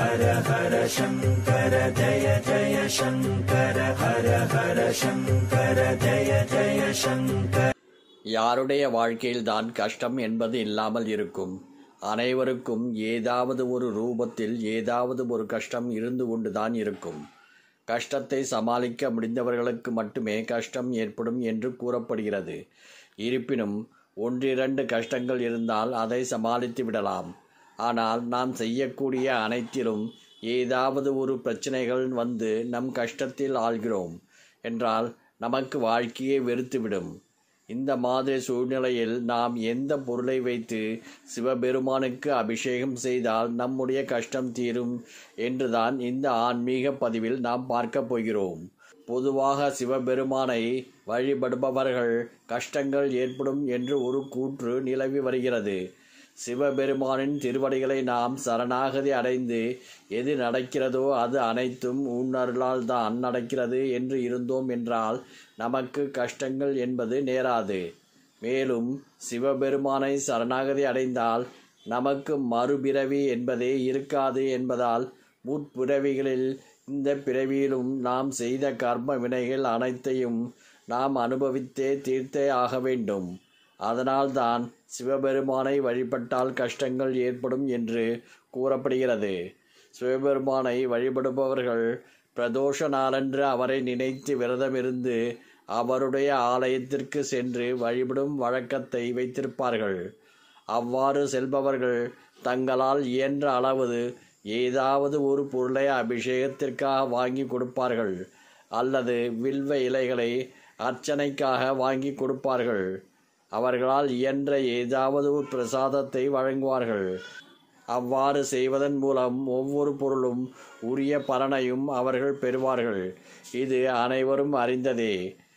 ஹர ஹர சங்கர ஜய ஜய சங்கர ஹர ஹர சங்கர ஜய ஜய சங்கர யாருடைய வாழ்க்கையில்தான் கஷ்டம் என்பது இல்லாமல் இருக்கும் அனைவருக்கும் ஏதாவது ஒரு ரூபத்தில் ஏதாவது ஒரு கஷ்டம் இருந்து கொண்டுதான் இருக்கும் கஷ்டத்தை சமாளிக்க முடிந்தவர்களுக்கு மட்டுமே கஷ்டம் ஏற்படும் என்று கூறப்படுகிறது இருப்பினும் ஒன்றிரண்டு கஷ்டங்கள் இருந்தால் அதை சமாளித்து விடலாம் ஆனால் நாம் செய்யக்கூடிய அனைத்திலும் ஏதாவது ஒரு பிரச்சனைகள் வந்து நம் கஷ்டத்தில் ஆள்கிறோம் என்றால் நமக்கு வாழ்க்கையே வெறுத்துவிடும் இந்த மாதிரி சூழ்நிலையில் நாம் எந்த பொருளை வைத்து சிவபெருமானுக்கு அபிஷேகம் செய்தால் நம்முடைய கஷ்டம் தீரும் என்றுதான் இந்த ஆன்மீக பதிவில் நாம் பார்க்க போகிறோம் பொதுவாக சிவபெருமானை வழிபடுபவர்கள் கஷ்டங்கள் ஏற்படும் என்று ஒரு கூற்று நிலவி வருகிறது சிவபெருமானின் திருவடிகளை நாம் சரணாகதி அடைந்து எது நடக்கிறதோ அது அனைத்தும் உன்னருளால் தான் நடக்கிறது என்று இருந்தோம் என்றால் நமக்கு கஷ்டங்கள் என்பது நேராது மேலும் சிவபெருமானை சரணாகதி அடைந்தால் நமக்கு மறுபிறவி என்பதே இருக்காது என்பதால் முற்பிறவிகளில் இந்த பிறவியிலும் நாம் செய்த கர்ம வினைகள் அனைத்தையும் நாம் அனுபவித்தே தீர்த்தே ஆக வேண்டும் அதனால்தான் சிவபெருமானை வழிபட்டால் கஷ்டங்கள் ஏற்படும் என்று கூறப்படுகிறது சிவபெருமானை வழிபடுபவர்கள் பிரதோஷ நாளன்று அவரை நினைத்து விரதமிருந்து அவருடைய ஆலயத்திற்கு சென்று வழிபடும் வழக்கத்தை வைத்திருப்பார்கள் அவ்வாறு செல்பவர்கள் தங்களால் இயன்ற அளவு ஏதாவது ஒரு பொருளை அபிஷேகத்திற்காக வாங்கி கொடுப்பார்கள் அல்லது வில்வ இலைகளை அர்ச்சனைக்காக வாங்கி கொடுப்பார்கள் அவர்களால் இயன்ற ஏதாவது ஒரு பிரசாதத்தை வழங்குவார்கள் அவ்வாறு செய்வதன் மூலம் ஒவ்வொரு பொருளும் உரிய பலனையும் அவர்கள் பெறுவார்கள் இது அனைவரும் அறிந்ததே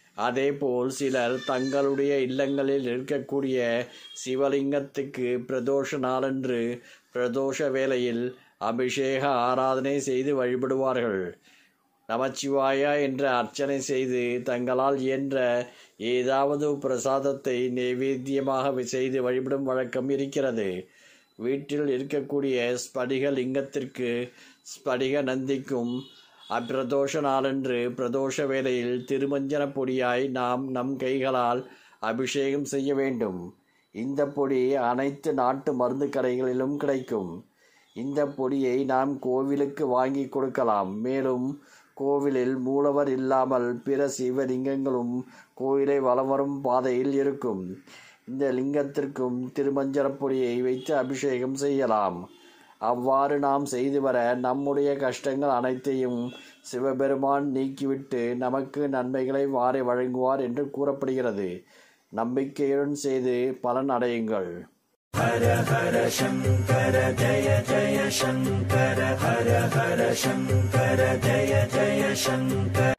அதேபோல் சிலர் தங்களுடைய இல்லங்களில் இருக்கக்கூடிய சிவலிங்கத்துக்கு பிரதோஷ நாளன்று பிரதோஷ வேளையில் அபிஷேக ஆராதனை செய்து வழிபடுவார்கள் நமச்சிவாயா என்ற அர்ச்சனை செய்து தங்களால் இயன்ற ஏதாவது பிரசாதத்தை நைவேத்தியமாக செய்து வழிபடும் வழக்கம் இருக்கிறது வீட்டில் இருக்கக்கூடிய ஸ்படிக லிங்கத்திற்கு ஸ்படிக நந்திக்கும் அப்பிரதோஷ நாளன்று பிரதோஷ வேளையில் திருமஞ்சன பொடியாய் நாம் நம் கைகளால் அபிஷேகம் செய்ய வேண்டும் இந்த பொடி அனைத்து நாட்டு மருந்து கடைகளிலும் கிடைக்கும் இந்த பொடியை நாம் கோவிலுக்கு வாங்கி கொடுக்கலாம் மேலும் கோவிலில் மூலவர் இல்லாமல் பிற சிவலிங்கங்களும் கோயிலை வலம் வரும் பாதையில் இருக்கும் இந்த லிங்கத்திற்கும் திருமஞ்சனப் பொடியை வைத்து அபிஷேகம் செய்யலாம் அவ்வாறு நாம் செய்து வர நம்முடைய கஷ்டங்கள் அனைத்தையும் சிவபெருமான் நீக்கிவிட்டு நமக்கு நன்மைகளை வாரி வழங்குவார் என்று கூறப்படுகிறது நம்பிக்கையுடன் செய்து பலன் அடையுங்கள் ஹர ஹர சங்கர ஜய ஜய சங்கர ஹர ஹர சங்கர ஜய ஜய சங்கர